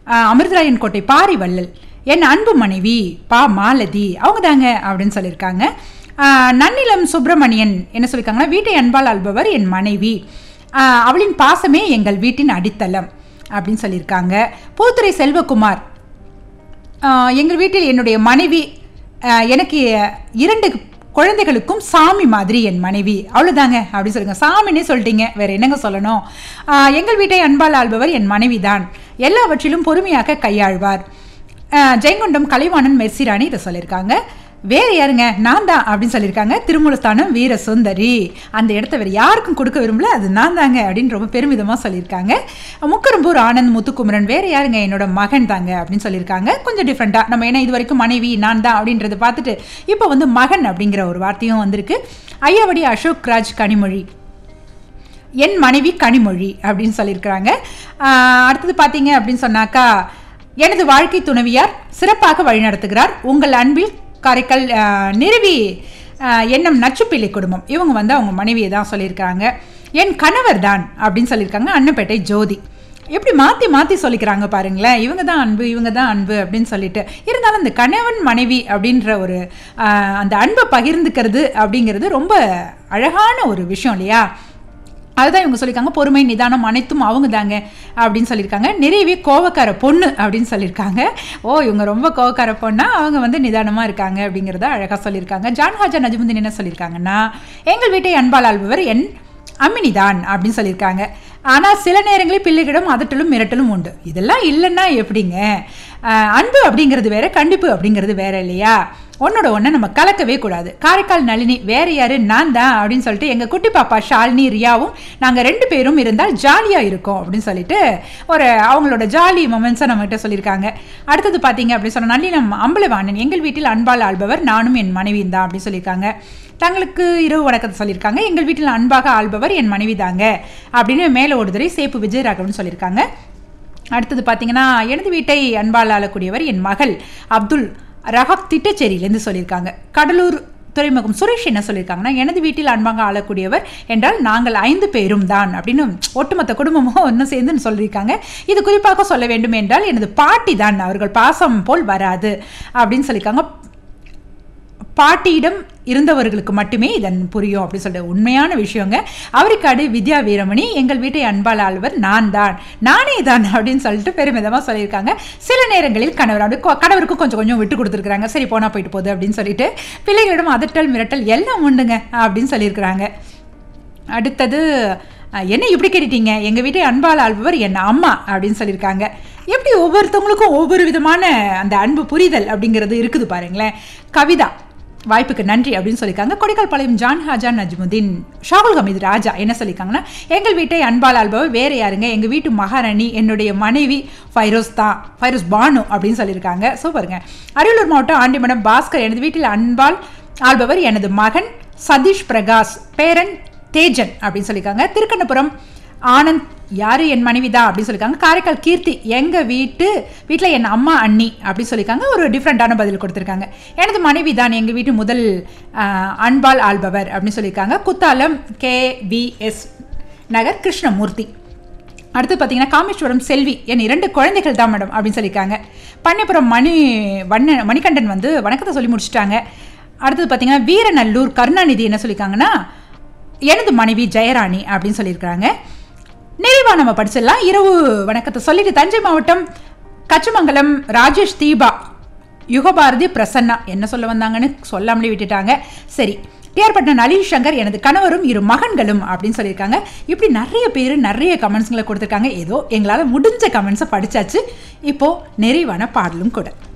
ஆஹ், அமிர்தராயன் கோட்டை பாரிவள்ளல் என் அன்பு மனைவி பா மாலதி அவங்க தாங்க அப்படின்னு சொல்லியிருக்காங்க ஆஹ், நன்னிலம் சுப்பிரமணியன் என்ன சொல்லியிருக்காங்கன்னா வீட்டை அன்பால் ஆள்பவர் என் மனைவி ஆஹ், அவளின் பாசமே எங்கள் வீட்டின் அடித்தளம் அப்படின்னு சொல்லியிருக்காங்க பூத்துறை செல்வகுமார் ஆஹ், எங்கள் வீட்டில் என்னுடைய மனைவி ஆஹ், எனக்கு இரண்டு குழந்தைகளுக்கும் சாமி மாதிரி என் மனைவி அவ்வளோதாங்க அப்படி சொல்லுங்க சாமின்னே சொல்லிட்டீங்க வேற என்னங்க சொல்லணும் ஆஹ், எங்கள் வீட்டை அன்பால் ஆள்பவர் என் மனைவி தான் எல்லாவற்றிலும் பொறுமையாக கையாழ்வார் ஆஹ், ஜெயங்கொண்டம் கலைவாணன் மெர்சிராணி இதை சொல்லியிருக்காங்க வேற யாருங்க நான் தான் அப்படின்னு சொல்லியிருக்காங்க திருமூலஸ்தானம் வீர சுந்தரி அந்த இடத்த வேற யாருக்கும் கொடுக்க விரும்பல அது நான் தாங்க அப்படின்னு ரொம்ப பெருமிதமாக சொல்லியிருக்காங்க முக்கரும்பூர் ஆனந்த் முத்துக்குமரன் வேற யாருங்க என்னோட மகன் தாங்க அப்படின்னு சொல்லியிருக்காங்க கொஞ்சம் டிஃப்ரெண்ட்டாக நம்ம ஏன்னா இது வரைக்கும் மனைவி நான் தான் அப்படின்றத பார்த்துட்டு இப்போ வந்து மகன் அப்படிங்கிற ஒரு வார்த்தையும் வந்திருக்கு ஐயாவடி அசோக் ராஜ் கனிமொழி என் மனைவி கனிமொழி அப்படின்னு சொல்லியிருக்கிறாங்க ஆஹ் அடுத்தது பார்த்தீங்க அப்படின்னு சொன்னாக்கா எனது வாழ்க்கை துணைவியார் சிறப்பாக வழிநடத்துகிறார் உங்கள் அன்பில் காரைக்கால் ஆஹ், நிறுவி ஆஹ், எண்ணம் நச்சுப்பிள்ளை குடும்பம் இவங்க வந்து அவங்க மனைவியை தான் சொல்லியிருக்காங்க என் கணவர் தான் அப்படின்னு சொல்லியிருக்காங்க அன்னப்பேட்டை ஜோதி எப்படி மாற்றி மாற்றி சொல்லிக்கிறாங்க பாருங்களேன் இவங்க தான் அன்பு இவங்க தான் அன்பு அப்படின்னு சொல்லிட்டு இருந்தாலும் அந்த கணவன் மனைவி அப்படின்ற ஒரு ஆஹ், அந்த அன்பை பகிர்ந்துக்கிறது அப்படிங்கிறது ரொம்ப அழகான ஒரு விஷயம் இல்லையா அதுதான் இவங்க சொல்லியிருக்காங்க பொறுமை நிதானம் அனைத்தும் அவங்க தாங்க அப்படின்னு சொல்லியிருக்காங்க நிறையவே கோவக்கார பொண்ணு அப்படின்னு சொல்லியிருக்காங்க ஓ இவங்க ரொம்ப கோவக்கார பொண்ணா அவங்க வந்து நிதானமாக இருக்காங்க அப்படிங்கிறத அழகாக சொல்லியிருக்காங்க ஜான்ஹாஜா நஜமுதீன் என்ன சொல்லியிருக்காங்கன்னா எங்கள் வீட்டை அன்பால் ஆள்பவர் என் அம்மினிதான் அப்படின்னு சொல்லியிருக்காங்க ஆனால் சில நேரங்களில் பிள்ளைகளிடம் அதட்டலும் மிரட்டலும் உண்டு இதெல்லாம் இல்லைன்னா எப்படிங்க ஆஹ் அன்பு அப்படிங்கிறது வேற கண்டிப்பு அப்படிங்கிறது வேற இல்லையா ஒன்னோட ஒன்று நம்ம கலக்கவே கூடாது காரைக்கால் நளினி வேற யாரு நான் தான் அப்படின்னு சொல்லிட்டு எங்கள் குட்டி பாப்பா ஷாலினி ரியாவும் நாங்கள் ரெண்டு பேரும் இருந்தால் ஜாலியாக இருக்கோம் அப்படின்னு சொல்லிட்டு ஒரு அவங்களோட ஜாலி மொமெண்ட்ஸை நம்மகிட்ட சொல்லியிருக்காங்க அடுத்தது பார்த்தீங்க அப்படின்னு சொன்னால் நளினம் அம்பலவாணன் எங்கள் வீட்டில் அன்பால் ஆள்பவர் நானும் என் மனைவியும் தான் அப்படின்னு சொல்லியிருக்காங்க தங்களுக்கு இரவு வணக்கத்தை சொல்லியிருக்காங்க எங்கள் வீட்டில் அன்பாக ஆள்பவர் என் மனைவி தாங்க அப்படின்னு மேலே ஒருதுரை சேப்பு விஜயராகவன் சொல்லியிருக்காங்க அடுத்தது பார்த்தீங்கன்னா எனது வீட்டை அன்பால் ஆளக்கூடியவர் என் மகள் அப்துல் ரஹாக் திட்டச்சேரியிலேருந்து சொல்லியிருக்காங்க கடலூர் துறைமுகம் சுரேஷ் என்ன சொல்லியிருக்காங்கன்னா எனது வீட்டில் அன்பாக ஆளக்கூடியவர் என்றால் நாங்கள் ஐந்து பேரும் தான் அப்படின்னு ஒட்டுமொத்த குடும்பமும் ஒன்று சேர்ந்துன்னு சொல்லியிருக்காங்க இது குறிப்பாக சொல்ல வேண்டும் என்றால் எனது பாட்டி தான் அவர்கள் பாசம் போல் வராது அப்படின்னு சொல்லியிருக்காங்க பாட்டியிடம் இருந்தவர்களுக்கு மட்டுமே இதன் புரியும் அப்படின்னு சொல்லிட்டு உண்மையான விஷயங்க அவருக்காடு வித்யா வீரமணி எங்கள் வீட்டை அன்பால் ஆள்வர் நான் தான் நானே தான் அப்படின்னு சொல்லிட்டு பெருமிதமாக சொல்லியிருக்காங்க சில நேரங்களில் கணவர் அப்படி கொ- கணவருக்கும் கொஞ்சம் கொஞ்சம் விட்டு கொடுத்துருக்குறாங்க சரி போனால் போயிட்டு போகுது அப்படின்னு சொல்லிட்டு பிள்ளைகளிடம் அதட்டல் மிரட்டல் எல்லாம் உண்டுங்க அப்படின்னு சொல்லியிருக்கிறாங்க அடுத்தது அஹ், என்ன இப்படி கேட்டுட்டீங்க எங்கள் வீட்டை அன்பால் ஆள்பவர் என் அம்மா அப்படின்னு சொல்லியிருக்காங்க எப்படி ஒவ்வொருத்தவங்களுக்கும் ஒவ்வொரு விதமான அந்த அன்பு புரிதல் அப்படிங்கிறது இருக்குது பாருங்களேன் கவிதா வாய்ப்புக்கு நன்றி அப்படின்னு சொல்லியிருக்காங்க கொடிக்கால் பாளையம் ஜான் ஹாஜா நஜ்முதீன் ஷாகுல் ஹமீத் ராஜா என்ன சொல்லியிருக்காங்கன்னா எங்கள் வீட்டை அன்பால் ஆள்பவர் வேற யாருங்க எங்கள் வீட்டு மகாராணி என்னுடைய மனைவி ஃபைரோஸ் தான் ஃபைரோஸ் பானு அப்படின்னு சொல்லியிருக்காங்க சூப்பருங்க அரியலூர் மாவட்டம் ஆண்டிமடம் பாஸ்கர் எனது வீட்டில் அன்பால் ஆள்பவர் எனது மகன் சதீஷ் பிரகாஷ் பேரன் தேஜன் அப்படின்னு சொல்லியிருக்காங்க திருக்கண்ணபுரம் ஆனந்த் யாரு என் மனைவி தான் அப்படின்னு சொல்லியிருக்காங்க காரைக்கால் கீர்த்தி எங்கள் வீட்டு வீட்டில் என் அம்மா அண்ணி அப்படின்னு சொல்லியிருக்காங்க ஒரு டிஃப்ரெண்ட்டான பதில் கொடுத்துருக்காங்க எனது மனைவி தான் எங்கள் வீட்டு முதல் ஆஹ், அன்பால் ஆள்பவர் அப்படின்னு சொல்லியிருக்காங்க குத்தாலம் கே எஸ் நகர் கிருஷ்ணமூர்த்தி அடுத்து பார்த்தீங்கன்னா காமேஸ்வரம் செல்வி என் இரண்டு குழந்தைகள் தான் மேடம் அப்படின்னு சொல்லியிருக்காங்க பண்ணைப்புறம் மணி வண்ண மணிகண்டன் வந்து வணக்கத்தை சொல்லி முடிச்சிட்டாங்க அடுத்தது பார்த்தீங்கன்னா வீரநல்லூர் கருணாநிதி என்ன சொல்லியிருக்காங்கன்னா எனது மனைவி ஜெயராணி அப்படின்னு சொல்லியிருக்காங்க நிறைவா நம்ம படிச்சிடலாம் இரவு வணக்கத்தை சொல்லிட்டு தஞ்சை மாவட்டம் கச்சமங்கலம் ராஜேஷ் தீபா யுகபாரதி பிரசன்னா என்ன சொல்ல வந்தாங்கன்னு சொல்லாமலே விட்டுட்டாங்க சரி டிஆர்பட்டினம் நளின் சங்கர் எனது கணவரும் இரு மகன்களும் அப்படின்னு சொல்லியிருக்காங்க இப்படி நிறைய பேர் நிறைய கமெண்ட்ஸ்களை கொடுத்துருக்காங்க ஏதோ எங்களால் முடிஞ்ச கமெண்ட்ஸை படிச்சாச்சு இப்போ நிறைவான பாடலும் கூட